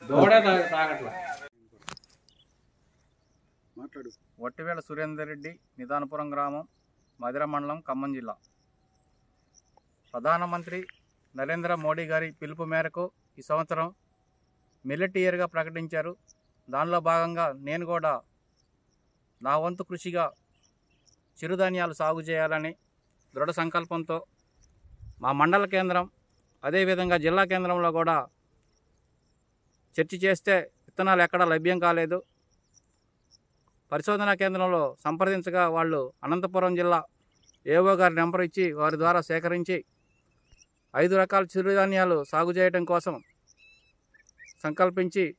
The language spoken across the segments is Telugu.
దూడే తాగ తాగట్లా మాట్లాడు వట్టివేల సురేందర్ రెడ్డి నిదానపురం గ్రామం మధిర మండలం ఖమ్మం జిల్లా ప్రధానమంత్రి నరేంద్ర మోడీ గారి పిలుపు మేరకు ఈ సంవత్సరం మిల్లెట్ ఇయర్గా ప్రకటించారు దానిలో భాగంగా నేను కూడా నా వంతు కృషిగా చిరుధాన్యాలు సాగు చేయాలని దృఢ సంకల్పంతో మా మండల కేంద్రం అదేవిధంగా జిల్లా కేంద్రంలో కూడా చర్చ చేస్తే విత్తనాలు ఎక్కడా లభ్యం కాలేదు పరిశోధనా కేంద్రంలో సంప్రదించగా వాళ్ళు అనంతపురం జిల్లా ఏవో గారి నెంబర్ ఇచ్చి వారి ద్వారా సేకరించి ఐదు రకాల చిరుధాన్యాలు సాగు చేయడం కోసం సంకల్పించి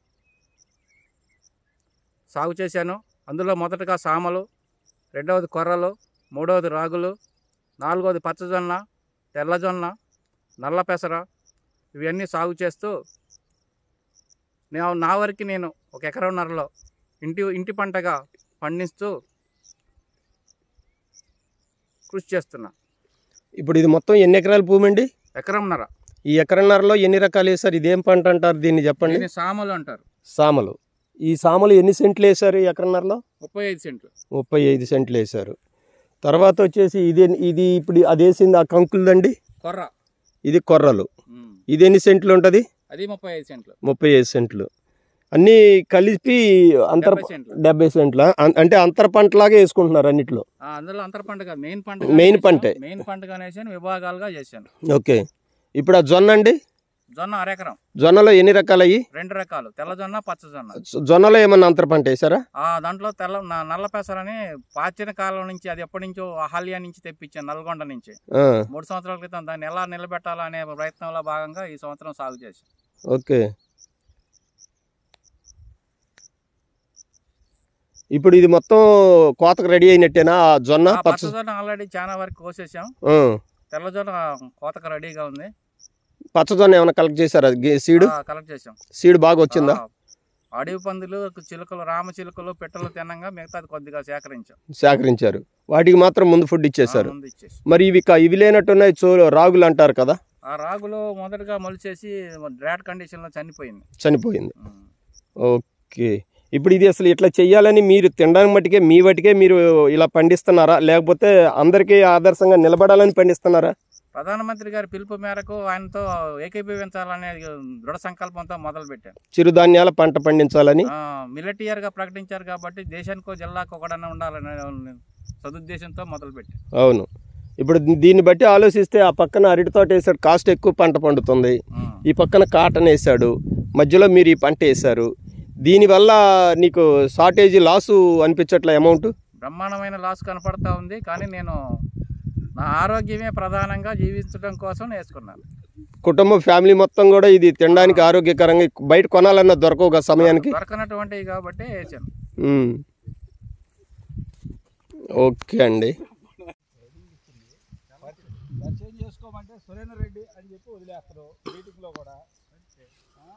సాగు చేశాను అందులో మొదటగా సామలు రెండవది కొర్రలు మూడవది రాగులు నాలుగవది పచ్చజొన్న తెల్లజొన్న నల్ల పెసర ఇవన్నీ సాగు చేస్తూ నేను నా వరకు నేను ఒక ఎకరన్నరలో ఇంటి ఇంటి పంటగా పండిస్తూ కృషి చేస్తున్నా ఇప్పుడు ఇది మొత్తం ఎన్ని ఎకరాల భూమి అండి ఎకరంన్నర ఈ ఎకరన్నరలో ఎన్ని రకాలు వేసారు ఇదేం పంట అంటారు దీన్ని చెప్పండి దీన్ని సామలు అంటారు సామలు ఈ సామలు ఎన్ని సెంట్లు వేసారు ఈ ఎకరన్నరలో ముప్పై ఐదు సెంట్లు ముప్పై ఐదు సెంట్లు వేసారు తర్వాత వచ్చేసి ఇది ఇది ఇప్పుడు అది వేసింది ఆ కంకులదండి కొర్ర ఇది కొర్రలు ఉమ్. ఇది ఎన్ని సెంట్లు ఉంటుంది అది ముప్పై ఐదు సెంట్లు ముప్పై ఐదు సెంట్లు అన్నీ కలిపి అంతర డెబ్బై సెంట్లు డెబ్బై సెంట్ల అం- అంటే అంతర పంటలాగే వేసుకుంటున్నారు అన్నిట్లో ఆ, అందులో అంతర పంట కాదు మెయిన్ పంట మెయిన్ పంటే. మెయిన్ పంటగా వేసాను విభాగాలుగా చేశాను ఓకే ఇప్పుడు ఆ జొన్న అండి జొన్న అరెకరం జొన్నలో ఎన్ని రకాలు అయ్యి రెండు రకాలు తెల్లజొన్న పచ్చజొన్న జొన్నలో ఏమన్నా అంతర పంట వేసారా ఆ దాంట్లో తెల్ల న- నల్ల పెసరని ప్రాచీన కాలం నుంచి అది ఎప్పటి నుంచో అహల్య నుంచి తెప్పించాను నల్గొండ నుంచి ఆ, మూడు సంవత్సరాల క్రితం దాన్ని ఎలా నిలబెట్టాలనే ప్రయత్నంలో భాగంగా ఈ సంవత్సరం సాగు చేశాను ఓకే ఇప్పుడు ఇది మొత్తం కోతకు రెడీ అయినట్టేనా ఆ జొన్న ఆ పచ్చ పచ్చజొన్న ఆల్రెడీ చాలా వరకు కోసేసాం ఆ, తెల్లజొన్న కోతకు రెడీగా ఉంది పచ్చజొన్న ఏమైనా కలెక్ట్ చేశారా గే- సీడ్ ఆ, కలెక్ట్ చేసాం సీడ్ బాగా వచ్చిందా ఆ, అడవి పందులు చిలుకలు రామ చిలుకలు పిట్టలు తినంగా మిగతాది కొద్దిగా సేకరించాం సేకరించారు వాటికి మాత్రం ముందు ఫుడ్ ఇచ్చేశారు ఆ, ముందు ఇచ్చేసి మరి ఇవి క- ఇవి లేనట్టున్నాయి చో రాగులు అంటారు కదా ఆ రాగులో మొదటగా మొలిచేసి డ్రాట్ కండిషన్ లో చనిపోయింది చనిపోయింది ఉమ్. ఓకే ఇప్పుడు ఇది అసలు ఇట్లా చెయ్యాలని మీరు తినడానికి మట్టుకే మీ వాటికే మీరు ఇలా పండిస్తున్నారా లేకపోతే అందరికీ ఆదర్శంగా నిలబడాలని పండిస్తున్నారా ప్రధానమంత్రి గారి పిలుపు మేరకు ఆయనతో ఏకీభవించాలనే దృఢ సంకల్పంతో మొదలు పెట్టాను చిరుధాన్యాల పంట పండించాలని మిలిటరీ ఇయర్ గా ప్రకటించారు కాబట్టి దేశానికో జిల్లాకు ఒకడన్నా ఉండాలనే సదుద్దేశంతో మొదలు పెట్టాను అవును ఇప్పుడు దీన్ని బట్టి ఆలోచిస్తే ఆ పక్కన అరటి తోట వేసాడు కాస్ట్ ఎక్కువ పంట పండుతుంది ఉమ్. ఈ పక్కన కాటన్ వేసాడు మధ్యలో మీరు ఈ పంట వేశారు దీనివల్ల నీకు షార్టేజ్ లాసు అనిపించట్లే అమౌంట్ బ్రహ్మాండమైన లాస్ కనపడతా ఉంది కానీ నేను నా ఆరోగ్యమే ప్రధానంగా జీవించడం కోసం వేసుకున్నాను కుటుంబం ఫ్యామిలీ మొత్తం కూడా ఇది తినడానికి ఆరోగ్యకరంగా బయట కొనాలన్న దొరకవు కదా సమయానికి దొరకనటువంటివి కాబట్టి వేసాను మ్మ్. ఓకే అండి పరిచయం చేసుకోమంటే సురేందర్ రెడ్డి అని చెప్పి వదిలేస్తారు మీటింగ్ లో కూడా ఆ?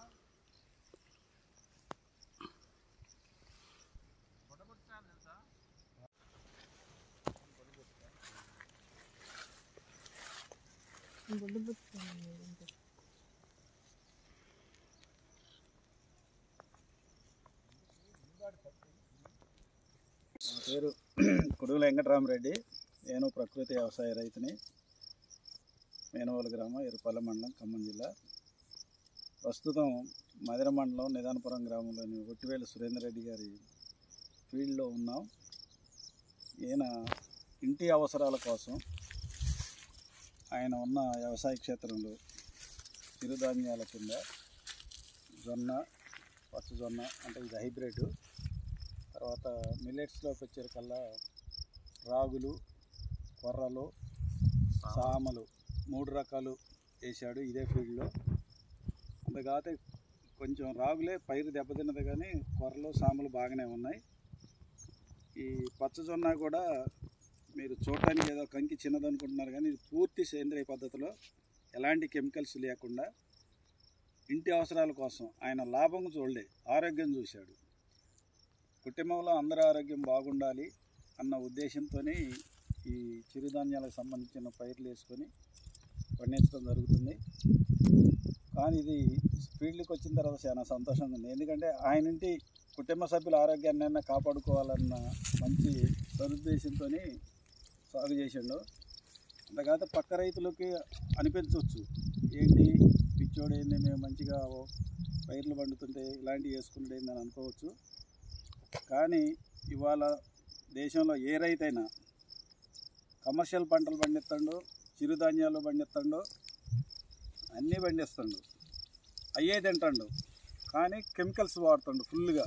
నా పేరు కొడుగుల వెంకటరామరెడ్డి నేను ప్రకృతి వ్యవసాయ రైతుని మేనవోలు గ్రామం ఎరుపల్ల మండలం ఖమ్మం జిల్లా ప్రస్తుతం మదిర మండలం నిదానపురం గ్రామంలోని ఒట్టివేలు సురేందర్ రెడ్డి గారి ఫీల్డ్లో ఉన్నాం ఈయన ఇంటి అవసరాల కోసం ఆయన ఉన్న వ్యవసాయ క్షేత్రంలో చిరుధాన్యాల కింద జొన్న పచ్చజొన్న అంటే ఇది హైబ్రిడ్ తర్వాత మిల్లెట్స్లోకి వచ్చేకల్లా రాగులు కొర్రలు సామలు మూడు రకాలు వేసాడు ఇదే ఫీల్డ్లో అంతకాతే కొంచెం రాగులే పైరు దెబ్బతిన్నది కానీ కొర్రలు సామలు బాగానే ఉన్నాయి ఈ పచ్చజొన్న కూడా మీరు చూడటానికి ఏదో కంకి చిన్నది అనుకుంటున్నారు కానీ ఇది పూర్తి సేంద్రియ పద్ధతిలో ఎలాంటి కెమికల్స్ లేకుండా ఇంటి అవసరాల కోసం ఆయన లాభం చూడలే ఆరోగ్యం చూశాడు కుటుంబంలో అందరి ఆరోగ్యం బాగుండాలి అన్న ఉద్దేశంతోనే ఈ చిరుధాన్యాలకు సంబంధించిన పైర్లు వేసుకొని పండించడం జరుగుతుంది కానీ ఇది ఫీల్డ్కి వచ్చిన తర్వాత చాలా సంతోషంగా ఉంది ఎందుకంటే ఆయన ఇంటి కుటుంబ సభ్యుల ఆరోగ్యాన్ని అయినా కాపాడుకోవాలన్న మంచి సదుద్దేశంతో సాగు చేసిండు అంతకాక పక్క రైతులకి అనిపించవచ్చు ఏంటి పిచ్చోడు ఏంది మేము మంచిగా పైర్లు పండుతుంటే ఇలాంటివి వేసుకుంటే ఏందని అనుకోవచ్చు కానీ ఇవాళ దేశంలో ఏ రైతైనా కమర్షియల్ పంటలు పండిస్తాడు చిరుధాన్యాలు పండిస్తాడు అన్నీ పండిస్తాడు అయ్యే తింటాడు కానీ కెమికల్స్ వాడుతుండు ఫుల్గా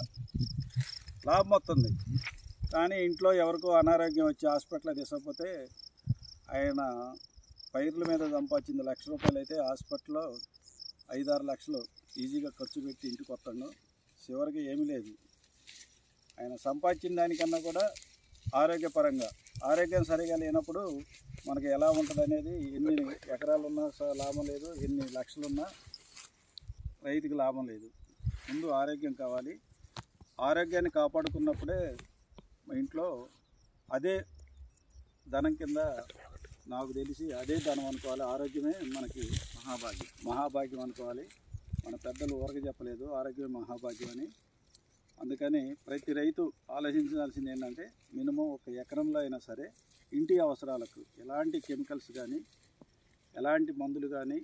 లాభం వస్తుంది కానీ ఇంట్లో ఎవరికో అనారోగ్యం వచ్చి హాస్పిటల్ తీసుకపోతే ఆయన పైర్ల మీద సంపాదించింది లక్ష రూపాయలు అయితే హాస్పిటల్లో ఐదారు లక్షలు ఈజీగా ఖర్చు పెట్టి ఇంటికి వస్తాడు చివరికి ఏమీ లేదు ఆయన సంపాదించిన దానికన్నా కూడా ఆరోగ్యపరంగా ఆరోగ్యం సరిగా లేనప్పుడు మనకి ఎలా ఉంటుంది అనేది ఎన్ని ఎకరాలు ఉన్నా స- లాభం లేదు ఎన్ని లక్షలున్నా రైతుకి లాభం లేదు ముందు ఆరోగ్యం కావాలి ఆరోగ్యాన్ని కాపాడుకున్నప్పుడే మా ఇంట్లో అదే ధనం కింద నాకు తెలిసి అదే ధనం అనుకోవాలి ఆరోగ్యమే మనకి మహాభాగ్యం మహాభాగ్యం అనుకోవాలి మన పెద్దలు ఊరక చెప్పలేదు ఆరోగ్యమే మహాభాగ్యం అని అందుకని ప్రతి రైతు ఆలోచించాల్సింది ఏంటంటే మినిమం ఒక ఎకరంలో అయినా సరే ఇంటి అవసరాలకు ఎలాంటి కెమికల్స్ కానీ ఎలాంటి మందులు కానీ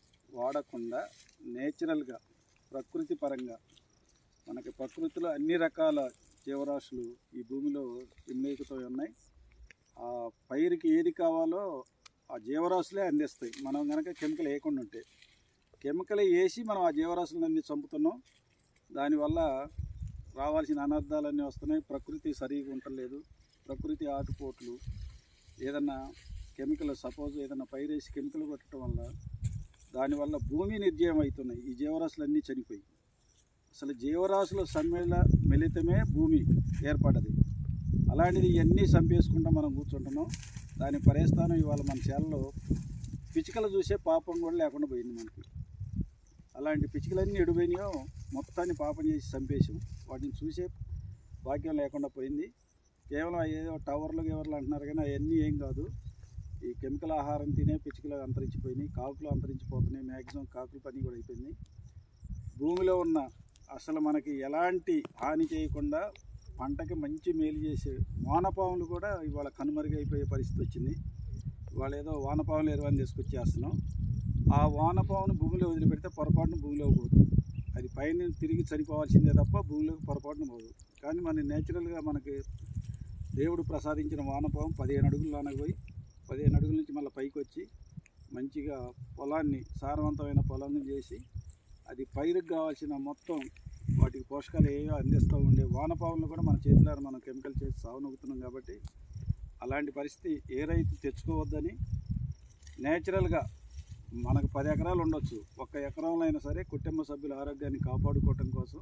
వాడకుండా నేచురల్గా ప్రకృతి పరంగా మనకి ప్రకృతిలో అన్ని రకాల జీవరాశులు ఈ భూమిలో ఇమ్మేకుతో ఉన్నాయి ఆ పైరుకి ఏది కావాలో ఆ జీవరాశులే అందిస్తాయి మనం కనుక కెమికల్ వేయకుండా ఉంటే కెమికల్ వేసి మనం ఆ జీవరాశులన్నీ చంపుతున్నాం దానివల్ల రావాల్సిన అనర్థాలన్నీ వస్తున్నాయి ప్రకృతి సరిగా ఉండలేదు ప్రకృతి ఆటుపోట్లు ఏదన్నా కెమికల్ సపోజ్ ఏదన్నా పైరేసి కెమికల్ కొట్టడం వల్ల దానివల్ల భూమి నిర్జీవం అవుతున్నాయి ఈ జీవరాశులన్నీ చనిపోయి అసలు జీవరాశుల సమ్మిళ మిళితమే భూమి ఏర్పడ్డది అలాంటిది ఇవన్నీ చంపేసుకుంటూ మనం కూర్చుంటున్నాం దాని పర్యస్థానం ఇవాళ మన చేలలో పిచ్చుకలు చూసే పాపం కూడా లేకుండా పోయింది మనకి అలాంటి పిచ్చుకలన్నీ ఎడిపోయినాయో మొత్తాన్ని పాపం చేసి చంపేసాం వాటిని చూసే భాగ్యం లేకుండా పోయింది కేవలం ఏదో టవర్లు గెవర్లు అంటున్నారు కానీ అవన్నీ ఏం కాదు ఈ కెమికల్ ఆహారం తినే పిచ్చుకలు అంతరించిపోయినాయి కాకులు అంతరించిపోతున్నాయి మ్యాక్సిమం కాకుల పని కూడా అయిపోయింది భూమిలో ఉన్న అసలు మనకి ఎలాంటి హాని చేయకుండా పంటకి మంచి మేలు చేసే వానపాములు కూడా ఇవాళ కనుమరుగైపోయే పరిస్థితి వచ్చింది ఇవాళ ఏదో వానపాములు ఎరువని తీసుకొచ్చేస్తున్నాం ఆ వానపామును భూమిలో వదిలిపెడితే పొరపాటున భూమిలోకి పోదు అది పైన తిరిగి చనిపోవాల్సిందే తప్ప భూమిలోకి పొరపాటున పోదు కానీ మన నేచురల్గా మనకి దేవుడు ప్రసాదించిన వానపాము పదిహేను అడుగులు లోనకి పోయి పదిహేను అడుగుల నుంచి మళ్ళీ పైకి వచ్చి మంచిగా పొలాన్ని సారవంతమైన పొలాన్ని చేసి అది పైరుకు కావాల్సిన మొత్తం వాటికి పోషకాలు ఏవో అందిస్తూ ఉండే వానపాములను కూడా మన చేతులారా మనం కెమికల్ చేసి సాగునొగుతున్నాం కాబట్టి అలాంటి పరిస్థితి ఏ రైతు తెచ్చుకోవద్దని నేచురల్గా మనకు పది ఎకరాలు ఉండొచ్చు ఒక్క ఎకరంలో అయినా సరే కుటుంబ సభ్యుల ఆరోగ్యాన్ని కాపాడుకోవటం కోసం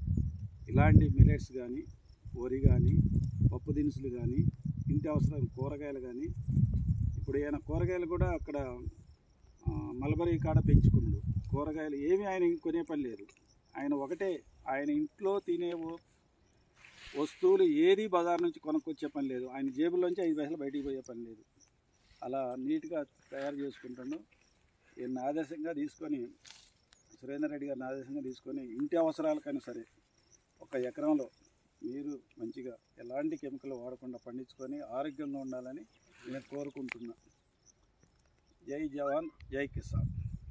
ఇలాంటి మిలెట్స్ కానీ వరి కానీ పప్పు దినుసులు కానీ ఇంటి అవసరం కూరగాయలు కానీ ఇప్పుడు ఈయన కూరగాయలు కూడా అక్కడ ఆ, మలబరీ కాడ పెంచుకున్నాడు కూరగాయలు ఏమీ ఆయన కొనే పని లేదు ఆయన ఒకటే ఆయన ఇంట్లో తినే ఓ- వస్తువులు ఏది బజార్ నుంచి కొనుక్కొచ్చే పని లేదు ఆయన జేబులోంచి ఐదు పైసలు బయటికి పోయే పని లేదు అలా నీట్గా తయారు చేసుకుంటాను ఈయన ఆదర్శంగా తీసుకొని సురేందర్ రెడ్డి గారిని ఆదర్శంగా తీసుకొని ఇంటి అవసరాలకైనా సరే ఒక ఎకరంలో మీరు మంచిగా ఎలాంటి కెమికల్ వాడకుండా పండించుకొని ఆరోగ్యంగా ఉండాలని నేను కోరుకుంటున్నా జై జవాన్ జై కిసాన్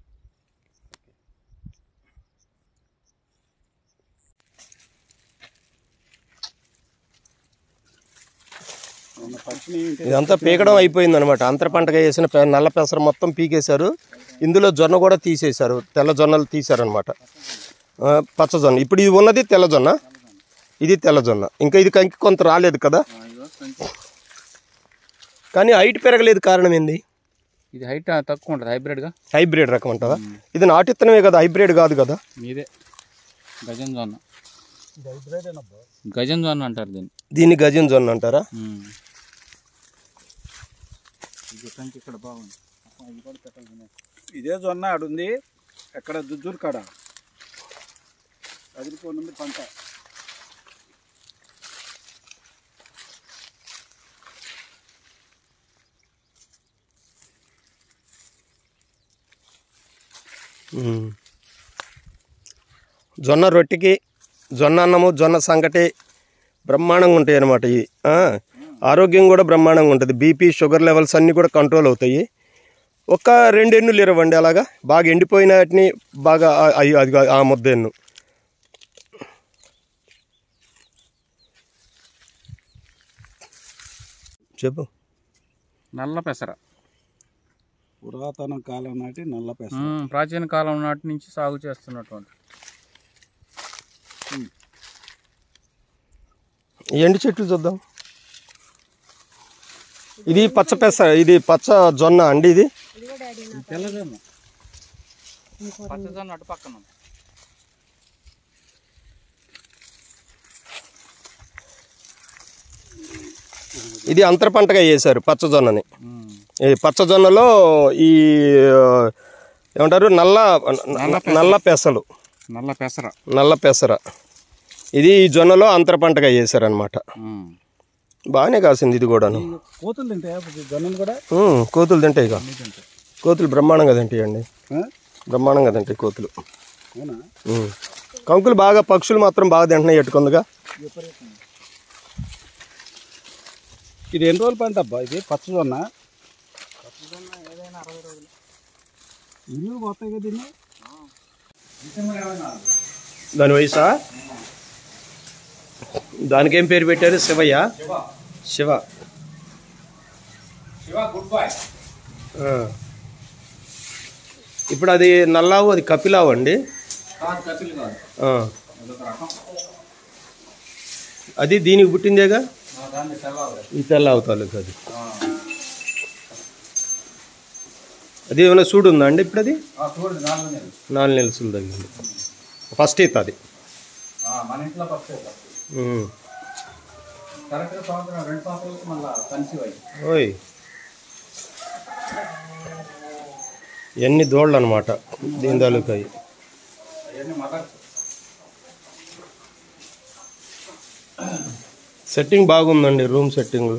మన పక్షిని ఇదంతా పీకడం అయిపోయింది అనమాట అంతర పంటగా వేసిన పె- నల్ల పెసర మొత్తం పీకేశారు ఇందులో జొన్న కూడా తీసేశారు తెల్ల జొన్నలు తీశారనమాట పచ్చ జొన్న ఇప్పుడు ఇది ఉన్నది తెల్ల జొన్న ఇది తెల్ల జొన్న ఇంకా ఇది కంకి కొంత రాలేదు కదా కానీ హైట్ పెరగలేదు కారణం ఏంది ఇది హైట్ తక్కువ ఉంటుంది హైబ్రిడ్గా హైబ్రిడ్ రకం అంటారా ఇది నాటిత్తనమే కదా హైబ్రిడ్ కాదు కదా మీదే గజం జొన్న ఇది హైబ్రిడ్ ఏనబ్బా గజం జొన్న అంటారు దీన్ని దీన్ని గజం జొన్న అంటారా ఇక్కడ బాగుంది ఇది కూడా పెట్టాల్సిందే ఇదే జొన్న ఆడుంది ఎక్కడ దుద్దూరు కాడ అదిరిపోనుంది పంట ఉమ్. జొన్న రొట్టెకి జొన్న అన్నము జొన్న సంగటి బ్రహ్మాండంగా ఉంటాయి అన్నమాట ఇవి ఆ, ఆరోగ్యం కూడా బ్రహ్మాండంగా ఉంటుంది బీపీ షుగర్ లెవెల్స్ అన్నీ కూడా కంట్రోల్ అవుతాయి ఒక రెండు ఎన్నులు ఇరవండి అలాగా బాగా ఎండిపోయిన వాటిని బాగా ఆ- అయ్యి- అది ఆ ముద్ద ఎన్ను చెప్పు నల్ల పెసర పురాతన కాలం నాటి నల్ల పెసర మ్మ్. ప్రాచీన కాలం నాటి నుంచి సాగు చేస్తున్నటువంటి ఈ ఎండు చెట్లు చూద్దాం ఇది పచ్చ పెసర ఇది పచ్చ జొన్న అండి ఇది తెల్లదమ్మ పచ్చదనం అటు పక్కన ఉంది. ఇది అంతర పంటగా వేశారు పచ్చజొన్నని మ్మ్. ఈ పచ్చజొన్నలో ఈ ఆ, ఏమంటారు నల్ల నల్ల పెసలు నల్ల పెసర నల్ల పెసర ఇది ఈ జొన్నలో అంతర పంటగా వేశారనమాట మ్మ్. బాగానే కాసింది ఇది కూడాను ఈ కోతులు తింటాయా ఇప్పుడు జొన్నలు కూడా ఉమ్, కోతులు తింటాయి ఇక కోతులు బ్రహ్మాండంగా తింటాయండి ఆ? బ్రహ్మాండంగా తింటాయి కోతులు అవునా ఉమ్. కంకులు బాగా పక్షులు మాత్రం బాగా తింటున్నాయి ఎట్టుకుందిగా విపరీతంగా. ఇది ఎన్ని రోజుల పంట అబ్బా ఇది పచ్చజొన్న ఇల్లు పోతాయి కదా దీన్ని దాని వయసా దానికి ఏం పేరు పెట్టారు శివయ్య శివ శివ గుడ్ బాయ్ ఆ. ఇప్పుడు అది నల్లావు అది కపిలావు అండి కాదు కపిల్ కాదు ఆ. అదొక రకం అది దీనికి పుట్టిందేగా ఆ, దాన్ని తెల్లవాలి ఈ తెల్ల అవతాలకు అది అది ఏమైనా సూడు ఉందా అండి ఇప్పుడు అది చూడండి నాలుగు నెలలు నాలుగు నెలలు తగ్గింది ఫస్ట్ ఈత అది ఆ, మన ఇంట్లో ఫస్ట్ ఉమ్. కరెక్ట్గా సంవత్సరం రెండు సంవత్సరాలకి మళ్ళీ కన్సీవ్ అయ్యి ఓయ్ ఎన్ని దోళ్ళు అనమాట దీని తాలూకా అవి. అవన్నీ మదర్ సెట్టింగ్ బాగుందండి రూమ్ సెట్టింగ్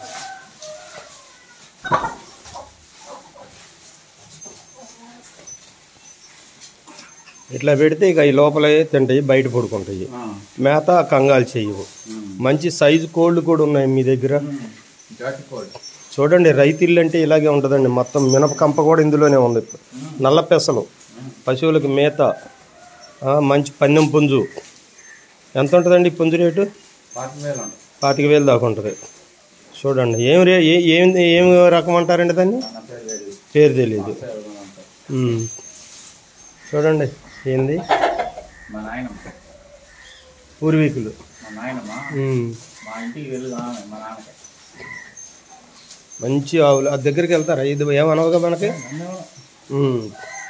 ఇట్లా పెడితే ఇక ఈ లోపలే తింటాయి బయట పడుకుంటాయి మేత కంగాలు చేయవు మంచి సైజు కోళ్ళు కూడా ఉన్నాయి మీ దగ్గర జాతి కోడి చూడండి రైతు ఇల్లు అంటే ఇలాగే ఉంటుందండి మొత్తం మినప కంప కూడా ఇందులోనే ఉంది నల్ల పెసలు పశువులకి మేత ఆ, మంచి పందెం పుంజు ఎంత ఉంటుందండి ఈ పుంజు రేటు పాతి వేలు అండి పాతిక వేలు దాకా ఉంటుంది చూడండి ఏం రే ఏ- ఏం ఏం రకం అంటారండి దాన్ని నా పేరు వేడి పేరు తెలియదు పేరు అంటారు. ఉమ్. చూడండి ఏంది మా నాయనమ్మ పూర్వీకులు మా నాయనమ్మ ఉమ్. మా ఇంటికి వెళ్ళి రాను, మా నాన్నకి మంచి ఆవులు ఆ దగ్గరికి వెళ్తారా ఇది ఏమనవుగా మనకి ఉమ్.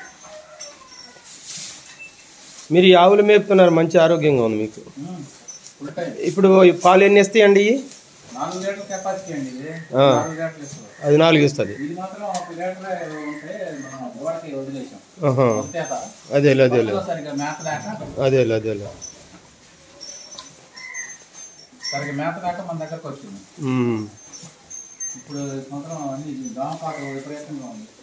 మీరు ఈ ఆవులు మేపుతున్నారు మంచి ఆరోగ్యంగా ఉంది మీకు ఫుల్ టైం ఇప్పుడు ఈ పాలు ఎన్ని ఇస్తాయండి ఇవి నాలుగు లీటర్ కెపాసిటీ అండి ఇది ఆ. నాలుగు లీటర్లు ఇస్తుంది అది నాలుగు ఇస్తుంది ఇది మాత్రం ఒక లీటర్ ఉంటే మనం గోడకి వదిలేసాం ఆహా. వదిలేత అదేలే అదేలే సరిగ్గా మేత లేక అదేలే అదేలే సరిగ్గా మేత లేక మన దగ్గరకు వచ్చింది ఉమ్. ఇప్పుడు ఈ సంవత్సరం అన్ని దోమపాటు విపరీతంగా ఉంది